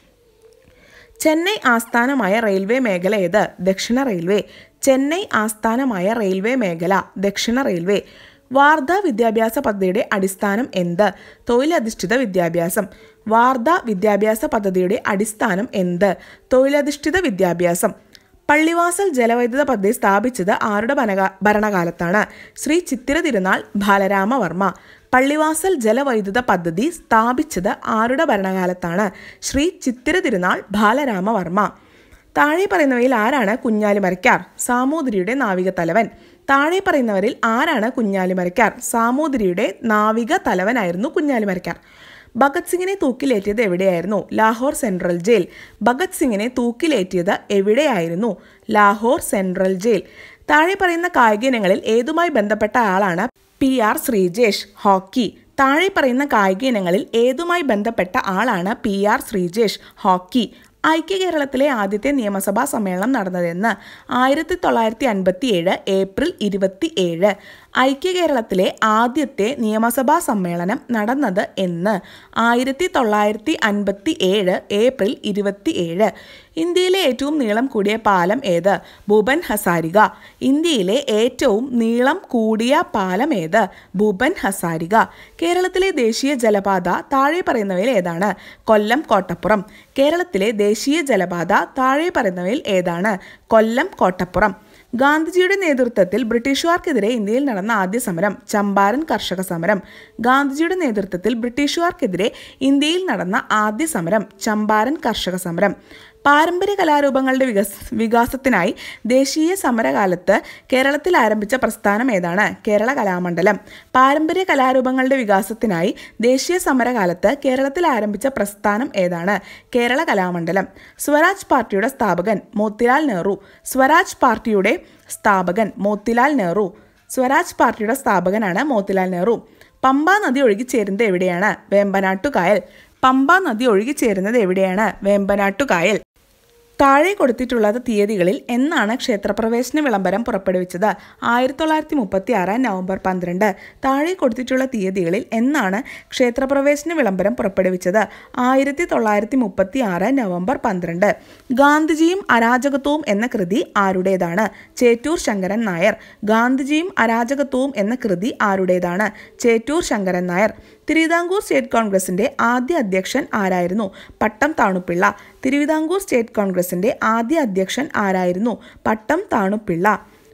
A: ചെന്നൈ ആസ്ഥാനമായ റെയിൽവേ മേഖല ഏത് ദക്ഷിണ റെയിൽവേ ചെന്നൈ ആസ്ഥാനമായ റെയിൽവേ മേഖല ദക്ഷിണ റെയിൽവേ വാർധ വിദ്യാഭ്യാസ പദ്ധതിയുടെ അടിസ്ഥാനം എന്ത് തൊഴിലധിഷ്ഠിത വിദ്യാഭ്യാസം വാർധ വിദ്യാഭ്യാസ പദ്ധതിയുടെ അടിസ്ഥാനം എന്ത് തൊഴിലധിഷ്ഠിത വിദ്യാഭ്യാസം പള്ളിവാസൽ ജലവൈദ്യുത പദ്ധതി സ്ഥാപിച്ചത് ആരുടെ ഭരണകാ ഭരണകാലത്താണ് ശ്രീ ചിത്തിര തിരുനാൾ ബാലരാമവർമ്മ പള്ളിവാസൽ ജലവൈദ്യുത പദ്ധതി സ്ഥാപിച്ചത് ആരുടെ ഭരണകാലത്താണ് ശ്രീ ചിത്തിര തിരുനാൾ ബാലരാമവർമ്മ താഴെ പറയുന്നവയിൽ ആരാണ് കുഞ്ഞാലിമരയ്ക്കാർ സാമൂതിരിയുടെ നാവിക തലവൻ താഴെ പറയുന്നവരിൽ ആരാണ് കുഞ്ഞാലിമരയ്ക്കാർ സാമൂതിരിയുടെ നാവിക തലവനായിരുന്നു കുഞ്ഞാലിമരയ്ക്കാർ ഭഗത് സിംഗിനെ തൂക്കിലേറ്റിയത് എവിടെയായിരുന്നു ലാഹോർ സെൻട്രൽ ജയിൽ ഭഗത് സിംഗിനെ തൂക്കിലേറ്റിയത് എവിടെയായിരുന്നു ലാഹോർ സെൻട്രൽ ജയിൽ താഴെ പറയുന്ന കായിക ഇനങ്ങളിൽ ഏതുമായി ബന്ധപ്പെട്ട ആളാണ് പി ആർ ശ്രീജേഷ് ഹോക്കി താഴെ പറയുന്ന കായിക ഇനങ്ങളിൽ ഏതുമായി ബന്ധപ്പെട്ട ആളാണ് പി ആർ ശ്രീജേഷ് ഹോക്കി ഐക്യ കേരളത്തിലെ ആദ്യത്തെ നിയമസഭാ സമ്മേളനം നടന്നതെന്ന് ആയിരത്തി തൊള്ളായിരത്തി അൻപത്തി ഏഴ് ഏപ്രിൽ ഇരുപത്തി ഏഴ് ഐക്യ കേരളത്തിലെ ആദ്യത്തെ നിയമസഭാ സമ്മേളനം നടന്നത് എന്ന് ആയിരത്തി തൊള്ളായിരത്തി അൻപത്തി ഏഴ് ഏപ്രിൽ ഇരുപത്തി ഏഴ് ഇന്ത്യയിലെ ഏറ്റവും നീളം കൂടിയ പാലം ഏത് ഭൂപൻ ഹസാരിക ഇന്ത്യയിലെ ഏറ്റവും നീളം കൂടിയ പാലം ഏത് ഭൂപൻ ഹസാരിക കേരളത്തിലെ ദേശീയ ജലപാത താഴെ പറയുന്നവയിൽ ഏതാണ് കൊല്ലം കോട്ടപ്പുറം കേരളത്തിലെ ദേശീയ ജലപാത താഴെ പറയുന്നവയിൽ ഏതാണ് കൊല്ലം കോട്ടപ്പുറം ഗാന്ധിജിയുടെ നേതൃത്വത്തിൽ ബ്രിട്ടീഷുകാർക്കെതിരെ ഇന്ത്യയിൽ നടന്ന ആദ്യ സമരം ചമ്പാരൻ കർഷക സമരം ഗാന്ധിജിയുടെ നേതൃത്വത്തിൽ ബ്രിട്ടീഷുകാർക്കെതിരെ ഇന്ത്യയിൽ നടന്ന ആദ്യ സമരം ചമ്പാരൻ കർഷക സമരം പാരമ്പര്യ കലാരൂപങ്ങളുടെ വികസ വികാസത്തിനായി ദേശീയ സമരകാലത്ത് കേരളത്തിൽ ആരംഭിച്ച പ്രസ്ഥാനം ഏതാണ് കേരള കലാമണ്ഡലം പാരമ്പര്യ കലാരൂപങ്ങളുടെ വികാസത്തിനായി ദേശീയ സമരകാലത്ത് കേരളത്തിൽ ആരംഭിച്ച പ്രസ്ഥാനം ഏതാണ് കേരള കലാമണ്ഡലം സ്വരാജ് പാർട്ടിയുടെ സ്ഥാപകൻ മോത്തിലാൽ നെഹ്റു സ്വരാജ് പാർട്ടിയുടെ സ്ഥാപകൻ മോത്തിലാൽ നെഹ്റു സ്വരാജ് പാർട്ടിയുടെ സ്ഥാപകനാണ് മോത്തിലാൽ നെഹ്റു പമ്പ നദി ഒഴുകിച്ചേരുന്നത് എവിടെയാണ് വേമ്പനാട്ടുകായൽ പമ്പ നദി ഒഴുകിച്ചേരുന്നത് എവിടെയാണ് വേമ്പനാട്ടുകായൽ താഴെ കൊടുത്തിട്ടുള്ള തീയതികളിൽ എന്നാണ് ക്ഷേത്രപ്രവേശന വിളംബരം പുറപ്പെടുവിച്ചത് ആയിരത്തി തൊള്ളായിരത്തി മുപ്പത്തി ആറ് നവംബർ പന്ത്രണ്ട് താഴെ കൊടുത്തിട്ടുള്ള തീയതികളിൽ എന്നാണ് ക്ഷേത്രപ്രവേശന വിളംബരം പുറപ്പെടുവിച്ചത് ആയിരത്തി തൊള്ളായിരത്തി മുപ്പത്തി ആറ് നവംബർ പന്ത്രണ്ട് ഗാന്ധിജിയും അരാജകത്വവും എന്ന കൃതി ആരുടേതാണ് ചേറ്റൂർ ശങ്കരൻ നായർ ഗാന്ധിജിയും അരാജകത്വവും എന്ന കൃതി ആരുടേതാണ് ചേറ്റൂർ ശങ്കരൻ നായർ തിരുവിതാംകൂർ സ്റ്റേറ്റ് കോൺഗ്രസിന്റെ ആദ്യ അധ്യക്ഷൻ ആരായിരുന്നു പട്ടം താണുപിള്ള തിരുവിതാംകൂർ സ്റ്റേറ്റ് കോൺഗ്രസിന്റെ ആദ്യ അധ്യക്ഷൻ ആരായിരുന്നു പട്ടം താണുപിള്ള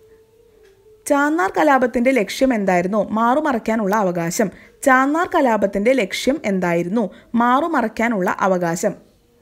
A: ചാന്നാർ കലാപത്തിന്റെ ലക്ഷ്യം എന്തായിരുന്നു മാറുമറയ്ക്കാനുള്ള അവകാശം ചാന്നാർ കലാപത്തിന്റെ ലക്ഷ്യം എന്തായിരുന്നു മാറുമറയ്ക്കാനുള്ള അവകാശം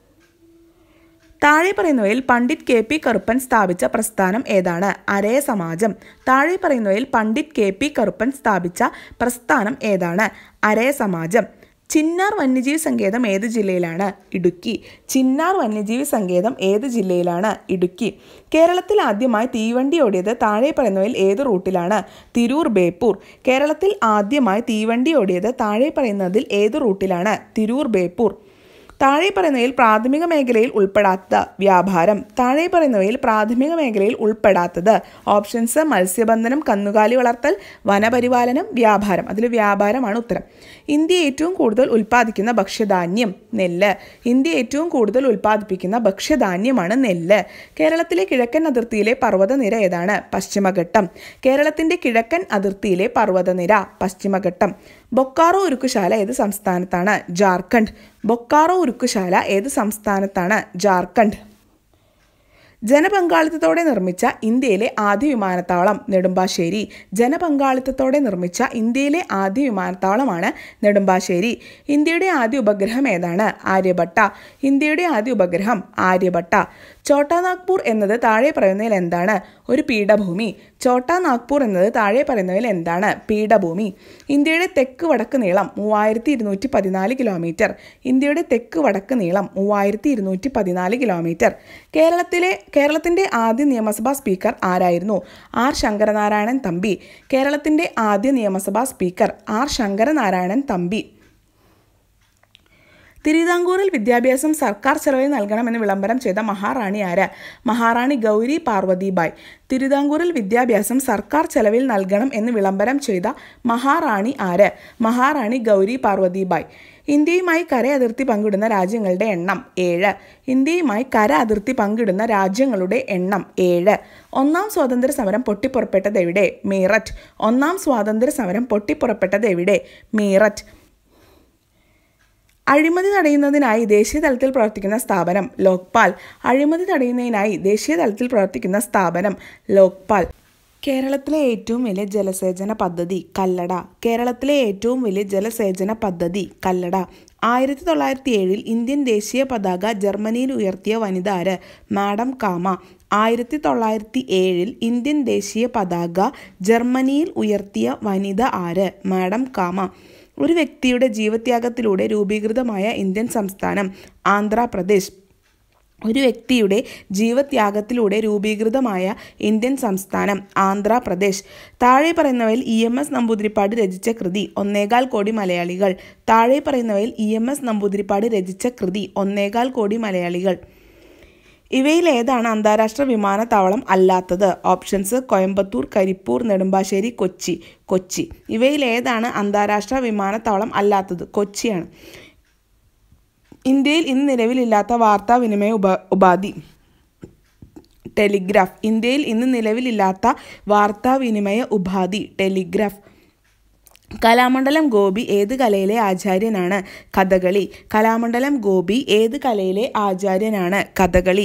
A: താഴെ പറയുന്നവയിൽ പണ്ഡിറ്റ് കെ പി കറുപ്പൻ സ്ഥാപിച്ച പ്രസ്ഥാനം ഏതാണ് അരയ സമാജം താഴെ പറയുന്നവയിൽ പണ്ഡിറ്റ് കെ പി കറുപ്പൻ സ്ഥാപിച്ച പ്രസ്ഥാനം ഏതാണ് അരയ സമാജം ചിന്നാർ വന്യജീവി സങ്കേതം ഏത് ജില്ലയിലാണ് ഇടുക്കി ചിന്നാർ വന്യജീവി സങ്കേതം ഏത് ജില്ലയിലാണ് ഇടുക്കി കേരളത്തിൽ ആദ്യമായി തീവണ്ടി ഓടിയത് താഴെ പറയുന്നവയിൽ ഏത് റൂട്ടിലാണ് തിരൂർ ബേപ്പൂർ കേരളത്തിൽ ആദ്യമായി തീവണ്ടി ഓടിയത് താഴെ പറയുന്നതിൽ ഏത് റൂട്ടിലാണ് തിരൂർ ബേപ്പൂർ താഴെ പറയുന്നവയിൽ പ്രാഥമിക മേഖലയിൽ ഉൾപ്പെടാത്ത വ്യാപാരം താഴെ പറയുന്നവയിൽ പ്രാഥമിക മേഖലയിൽ ഉൾപ്പെടാത്തത് ഓപ്ഷൻസ് മത്സ്യബന്ധനം കന്നുകാലി വളർത്തൽ വനപരിപാലനം വ്യാപാരം അതിൽ വ്യാപാരമാണ് ഉത്തരം ഇന്ത്യ ഏറ്റവും കൂടുതൽ ഉൽപ്പാദിക്കുന്ന ഭക്ഷ്യധാന്യം നെല്ല് ഇന്ത്യ ഏറ്റവും കൂടുതൽ ഉൽപ്പാദിപ്പിക്കുന്ന ഭക്ഷ്യധാന്യമാണ് നെല്ല് കേരളത്തിലെ കിഴക്കൻ അതിർത്തിയിലെ പർവ്വതനിര ഏതാണ് പശ്ചിമഘട്ടം കേരളത്തിന്റെ കിഴക്കൻ അതിർത്തിയിലെ പർവ്വതനിര പശ്ചിമഘട്ടം ബൊക്കാറോ ഉരുക്കുശാല ഏത് സംസ്ഥാനത്താണ് ജാർഖണ്ഡ് ബൊക്കാറോ ഉരുക്കുശാല ഏത് സംസ്ഥാനത്താണ് ജാർഖണ്ഡ് ജനപങ്കാളിത്തത്തോടെ നിർമ്മിച്ച ഇന്ത്യയിലെ ആദ്യ വിമാനത്താവളം നെടുമ്പാശ്ശേരി ജനപങ്കാളിത്തത്തോടെ നിർമ്മിച്ച ഇന്ത്യയിലെ ആദ്യ വിമാനത്താവളമാണ് നെടുമ്പാശ്ശേരി ഇന്ത്യയുടെ ആദ്യ ഉപഗ്രഹം ഏതാണ് ആര്യഭട്ട ഇന്ത്യയുടെ ആദ്യ ഉപഗ്രഹം ആര്യഭട്ട ഛോട്ടാ നാഗ്പൂർ എന്നത് താഴെ പറയുന്നതിൽ എന്താണ് ഒരു പീഠഭൂമി ഛോട്ടാ നാഗ്പൂർ എന്നത് താഴെ പറയുന്നതിൽ എന്താണ് പീഠഭൂമി ഇന്ത്യയുടെ തെക്ക് വടക്ക് നീളം മൂവായിരത്തി ഇരുന്നൂറ്റി പതിനാല് കിലോമീറ്റർ ഇന്ത്യയുടെ തെക്ക് വടക്ക് നീളം മൂവായിരത്തി ഇരുന്നൂറ്റി പതിനാല് കിലോമീറ്റർ കേരളത്തിലെ കേരളത്തിൻ്റെ ആദ്യ നിയമസഭാ സ്പീക്കർ ആരായിരുന്നു ആർ ശങ്കരനാരായണൻ തമ്പി കേരളത്തിൻ്റെ ആദ്യ നിയമസഭാ സ്പീക്കർ ആർ ശങ്കരനാരായണൻ തമ്പി തിരുവിതാംകൂറിൽ വിദ്യാഭ്യാസം സർക്കാർ ചെലവിൽ നൽകണമെന്ന് വിളംബരം ചെയ്ത മഹാറാണി ആര് മഹാറാണി ഗൗരി പാർവതിബായ് തിരുവിതാംകൂറിൽ വിദ്യാഭ്യാസം സർക്കാർ ചെലവിൽ നൽകണം എന്ന് വിളംബരം ചെയ്ത മഹാറാണി ആര് മഹാറാണി ഗൗരി പാർവതിബായ് ഇന്ത്യയുമായി കര അതിർത്തി പങ്കിടുന്ന രാജ്യങ്ങളുടെ എണ്ണം ഏഴ് ഇന്ത്യയുമായി കര അതിർത്തി പങ്കിടുന്ന രാജ്യങ്ങളുടെ എണ്ണം ഏഴ് ഒന്നാം സ്വാതന്ത്ര്യ സമരം പൊട്ടിപ്പുറപ്പെട്ടത് എവിടെ മീററ്റ് ഒന്നാം സ്വാതന്ത്ര്യ സമരം പൊട്ടിപ്പുറപ്പെട്ടത് എവിടെ മീററ്റ് അഴിമതി തടയുന്നതിനായി ദേശീയ തലത്തിൽ പ്രവർത്തിക്കുന്ന സ്ഥാപനം ലോക്പാൽ അഴിമതി തടയുന്നതിനായി ദേശീയ തലത്തിൽ പ്രവർത്തിക്കുന്ന സ്ഥാപനം ലോക്പാൽ കേരളത്തിലെ ഏറ്റവും വലിയ ജലസേചന പദ്ധതി കല്ലട കേരളത്തിലെ ഏറ്റവും വലിയ ജലസേചന പദ്ധതി കല്ലട ആയിരത്തി തൊള്ളായിരത്തി ഏഴിൽ ഇന്ത്യൻ ദേശീയ പതാക ജർമ്മനിയിൽ ഉയർത്തിയ വനിത ആര് മാഡം കാമ ആയിരത്തി തൊള്ളായിരത്തി ഏഴിൽ ഇന്ത്യൻ ദേശീയ പതാക ജർമ്മനിയിൽ ഉയർത്തിയ വനിത ആര് മാഡം കാമ ഒരു വ്യക്തിയുടെ ജീവത്യാഗത്തിലൂടെ രൂപീകൃതമായ ഇന്ത്യൻ സംസ്ഥാനം ആന്ധ്രാപ്രദേശ് ഒരു വ്യക്തിയുടെ ജീവത്യാഗത്തിലൂടെ രൂപീകൃതമായ ഇന്ത്യൻ സംസ്ഥാനം ആന്ധ്രാപ്രദേശ് താഴെ പറയുന്നവയിൽ ഇ എം എസ് നമ്പൂതിരിപ്പാട് രചിച്ച കൃതി ഒന്നേകാൽ കോടി മലയാളികൾ താഴെ പറയുന്നവയിൽ ഇ എം എസ് നമ്പൂതിരിപ്പാട് രചിച്ച കൃതി ഒന്നേകാൽ കോടി മലയാളികൾ ഇവയിൽ ഏതാണ് അന്താരാഷ്ട്ര വിമാനത്താവളം അല്ലാത്തത് ഓപ്ഷൻസ് കോയമ്പത്തൂർ കരിപ്പൂർ നെടുമ്പാശ്ശേരി കൊച്ചി കൊച്ചി ഇവയിൽ ഏതാണ് അന്താരാഷ്ട്ര വിമാനത്താവളം അല്ലാത്തത് കൊച്ചിയാണ് ഇന്ത്യയിൽ ഇന്ന് നിലവിലില്ലാത്ത വാർത്താവിനിമയ ഉപ ഉപാധി ടെലിഗ്രാഫ് ഇന്ത്യയിൽ ഇന്ന് നിലവിലില്ലാത്ത വാർത്താവിനിമയ ഉപാധി ടെലിഗ്രാഫ് കലാമണ്ഡലം ഗോപി ഏത് കലയിലെ ആചാര്യനാണ് കഥകളി കലാമണ്ഡലം ഗോപി ഏത് കലയിലെ ആചാര്യനാണ് കഥകളി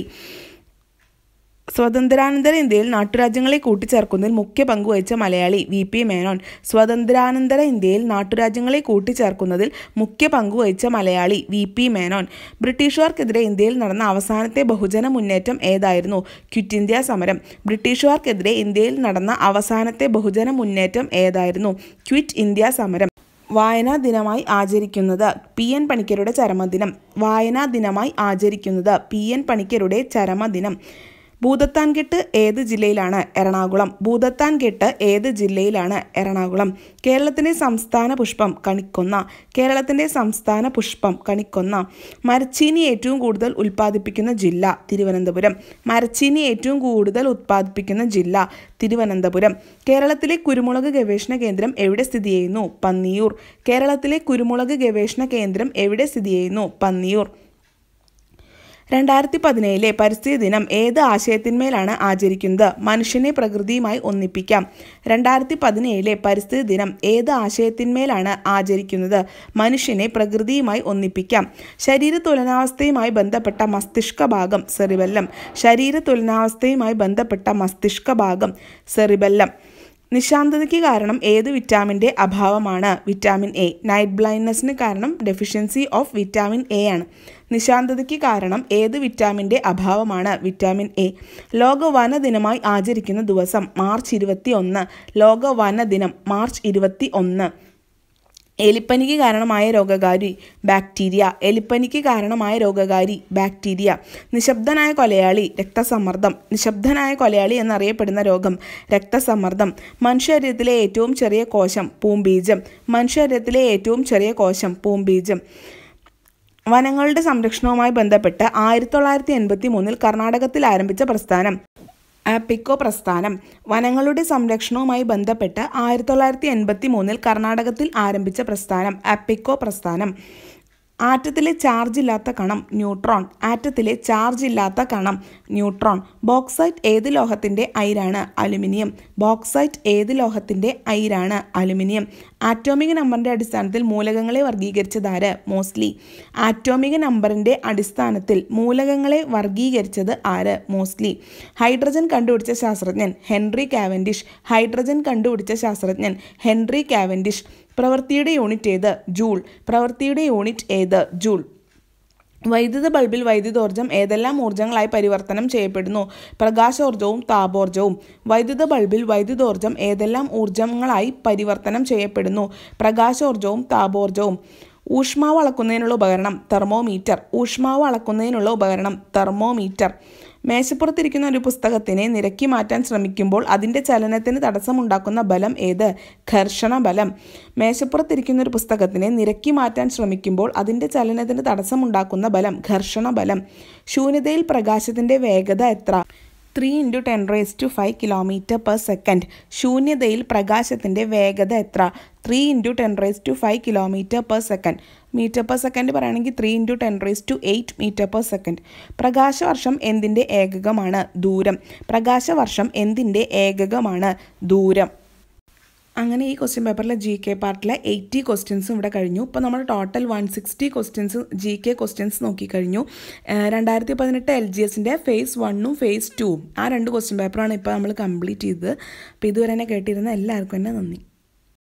A: സ്വതന്ത്രാനന്തര ഇന്ത്യയിൽ നാട്ടുരാജ്യങ്ങളെ കൂട്ടിച്ചേർക്കുന്നതിൽ മുഖ്യ പങ്കുവഹിച്ച മലയാളി വി പി മേനോൻ സ്വതന്ത്രാനന്തര ഇന്ത്യയിൽ നാട്ടുരാജ്യങ്ങളെ കൂട്ടിച്ചേർക്കുന്നതിൽ മുഖ്യ പങ്കുവഹിച്ച മലയാളി വി പി മേനോൻ ബ്രിട്ടീഷുകാർക്കെതിരെ ഇന്ത്യയിൽ നടന്ന അവസാനത്തെ ബഹുജന മുന്നേറ്റം ഏതായിരുന്നു ക്വിറ്റ് ഇന്ത്യ സമരം ബ്രിട്ടീഷുകാർക്കെതിരെ ഇന്ത്യയിൽ നടന്ന അവസാനത്തെ ബഹുജന മുന്നേറ്റം ഏതായിരുന്നു ക്വിറ്റ് ഇന്ത്യ സമരം വായനാ ദിനമായി ആചരിക്കുന്നത് പി എൻ പണിക്കരുടെ ചരമദിനം വായനാ ദിനമായി ആചരിക്കുന്നത് പി എൻ പണിക്കരുടെ ചരമദിനം ഭൂതത്താൻകെട്ട് ഏത് ജില്ലയിലാണ് എറണാകുളം ഭൂതത്താൻകെട്ട് ഏത് ജില്ലയിലാണ് എറണാകുളം കേരളത്തിൻ്റെ സംസ്ഥാന പുഷ്പം കണിക്കൊന്ന കേരളത്തിൻ്റെ സംസ്ഥാന പുഷ്പം കണിക്കൊന്ന മരച്ചീനി ഏറ്റവും കൂടുതൽ ഉൽപ്പാദിപ്പിക്കുന്ന ജില്ല തിരുവനന്തപുരം മരച്ചീനി ഏറ്റവും കൂടുതൽ ഉത്പാദിപ്പിക്കുന്ന ജില്ല തിരുവനന്തപുരം കേരളത്തിലെ കുരുമുളക് ഗവേഷണ കേന്ദ്രം എവിടെ സ്ഥിതി ചെയ്യുന്നു പന്നിയൂർ കേരളത്തിലെ കുരുമുളക് ഗവേഷണ കേന്ദ്രം എവിടെ സ്ഥിതി ചെയ്യുന്നു പന്നിയൂർ രണ്ടായിരത്തി പതിനേഴിലെ പരിസ്ഥിതി ദിനം ഏത് ആശയത്തിന്മേലാണ് ആചരിക്കുന്നത് മനുഷ്യനെ പ്രകൃതിയുമായി ഒന്നിപ്പിക്കാം രണ്ടായിരത്തി പതിനേഴിലെ പരിസ്ഥിതി ദിനം ഏത് ആശയത്തിന്മേലാണ് ആചരിക്കുന്നത് മനുഷ്യനെ പ്രകൃതിയുമായി ഒന്നിപ്പിക്കാം ശരീര തുലനാവസ്ഥയുമായി ബന്ധപ്പെട്ട മസ്തിഷ്ക ഭാഗം സെറിബെല്ലം ശരീര തുലനാവസ്ഥയുമായി ബന്ധപ്പെട്ട മസ്തിഷ്ക ഭാഗം സെറിബെല്ലം നിശാന്തതയ്ക്ക് കാരണം ഏത് വിറ്റാമിൻ്റെ അഭാവമാണ് വിറ്റാമിൻ എ നൈറ്റ് ബ്ലൈൻഡ്നെസ്സിന് കാരണം ഡെഫിഷ്യൻസി ഓഫ് വിറ്റാമിൻ എ ആണ് നിശാന്തതയ്ക്ക് കാരണം ഏത് വിറ്റാമിൻ്റെ അഭാവമാണ് വിറ്റാമിൻ എ ലോക വന ദിനമായി ആചരിക്കുന്ന ദിവസം മാർച്ച് ഇരുപത്തി ഒന്ന് ലോക വന ദിനം മാർച്ച് ഇരുപത്തി ഒന്ന് എലിപ്പനിക്ക് കാരണമായ രോഗകാരി ബാക്ടീരിയ എലിപ്പനിക്ക് കാരണമായ രോഗകാരി ബാക്ടീരിയ നിശബ്ദനായ കൊലയാളി രക്തസമ്മർദ്ദം നിശബ്ദനായ കൊലയാളി എന്നറിയപ്പെടുന്ന രോഗം രക്തസമ്മർദ്ദം മനുഷ്യശരീരത്തിലെ ഏറ്റവും ചെറിയ കോശം പൂമ്പീജം മനുഷ്യശരീരത്തിലെ ഏറ്റവും ചെറിയ കോശം പൂമ്പീജം വനങ്ങളുടെ സംരക്ഷണവുമായി ബന്ധപ്പെട്ട് ആയിരത്തി തൊള്ളായിരത്തി എൺപത്തി മൂന്നിൽ കർണാടകത്തിൽ ആരംഭിച്ച പ്രസ്ഥാനം ആപ്പിക്കോ പ്രസ്ഥാനം വനങ്ങളുടെ സംരക്ഷണവുമായി ബന്ധപ്പെട്ട് ആയിരത്തി തൊള്ളായിരത്തി എൺപത്തി മൂന്നിൽ കർണാടകത്തിൽ ആരംഭിച്ച പ്രസ്ഥാനം ആപ്പിക്കോ പ്രസ്ഥാനം ആറ്റത്തിലെ ചാർജ് ഇല്ലാത്ത കണം ന്യൂട്രോൺ ആറ്റത്തിലെ ചാർജ് ഇല്ലാത്ത കണം ന്യൂട്രോൺ ബോക്സൈറ്റ് ഏത് ലോഹത്തിൻ്റെ അയിരാണ് അലുമിനിയം ബോക്സൈറ്റ് ഏത് ലോഹത്തിൻ്റെ അയിരാണ് അലുമിനിയം ആറ്റോമിക് നമ്പറിൻ്റെ അടിസ്ഥാനത്തിൽ മൂലകങ്ങളെ വർഗീകരിച്ചത് ആര് മോസ്ലി ആറ്റോമിക് നമ്പറിൻ്റെ അടിസ്ഥാനത്തിൽ മൂലകങ്ങളെ വർഗീകരിച്ചത് ആര് മോസ്ലി ഹൈഡ്രജൻ കണ്ടുപിടിച്ച ശാസ്ത്രജ്ഞൻ ഹെൻറി കാവൻഡിഷ് ഹൈഡ്രജൻ കണ്ടുപിടിച്ച ശാസ്ത്രജ്ഞൻ ഹെൻറി കാവൻഡിഷ് പ്രവൃത്തിയുടെ യൂണിറ്റ് ഏത് ജൂൾ പ്രവൃത്തിയുടെ യൂണിറ്റ് ഏത് ജൂൾ വൈദ്യുത ബൾബിൽ വൈദ്യുതോർജ്ജം ഏതെല്ലാം ഊർജ്ജങ്ങളായി പരിവർത്തനം ചെയ്യപ്പെടുന്നു പ്രകാശോർജ്ജവും താപോർജ്ജവും വൈദ്യുത ബൾബിൽ വൈദ്യുതോർജ്ജം ഏതെല്ലാം ഊർജ്ജങ്ങളായി പരിവർത്തനം ചെയ്യപ്പെടുന്നു പ്രകാശോർജ്ജവും താപോർജ്ജവും ഊഷ്മാവ് അളക്കുന്നതിനുള്ള ഉപകരണം തെർമോമീറ്റർ ഊഷ്മാവ് അളക്കുന്നതിനുള്ള ഉപകരണം തെർമോമീറ്റർ മേശപ്പുറത്തിരിക്കുന്ന ഒരു പുസ്തകത്തിനെ നിരക്കി മാറ്റാൻ ശ്രമിക്കുമ്പോൾ അതിൻ്റെ ചലനത്തിന് തടസ്സമുണ്ടാക്കുന്ന ബലം ഏത് ഘർഷണ ബലം മേശപ്പുറത്തിരിക്കുന്ന ഒരു പുസ്തകത്തിനെ നിരക്കി മാറ്റാൻ ശ്രമിക്കുമ്പോൾ അതിൻ്റെ ചലനത്തിന് തടസ്സമുണ്ടാക്കുന്ന ബലം ഘർഷണ ബലം ശൂന്യതയിൽ പ്രകാശത്തിൻ്റെ വേഗത എത്ര three into ten raise to five kilometre per second ശൂന്യതയിൽ പ്രകാശത്തിൻ്റെ വേഗത എത്ര three into ten raise to five kilometre per second metre per second പറയുകയാണെങ്കിൽ three into ten raise to eight metre per second പ്രകാശവർഷം എന്തിൻ്റെ ഏകകമാണ് ദൂരം പ്രകാശവർഷം എന്തിൻ്റെ ഏകകമാണ് ദൂരം അങ്ങനെ ഈ ക്വസ്റ്റ്യൻ പേപ്പറിലെ ജി കെ പാർട്ടിലെ എയ്റ്റി ക്വസ്റ്റ്യൻസും ഇവിടെ കഴിഞ്ഞു ഇപ്പോൾ നമ്മൾ total one sixty questions G K questions നോക്കിക്കഴിഞ്ഞു രണ്ടായിരത്തി പതിനെട്ട് എൽ ജി എസിൻ്റെ ഫേസ് വണ്ണും ഫേസ് ടൂവും ആ രണ്ട് ക്വസ്റ്റ്യൻ പേപ്പറാണ് ഇപ്പോൾ നമ്മൾ കംപ്ലീറ്റ് ചെയ്തത് അപ്പോൾ ഇതുവരെ എന്നെ കേട്ടിരുന്ന എല്ലാവർക്കും തന്നെ നന്ദി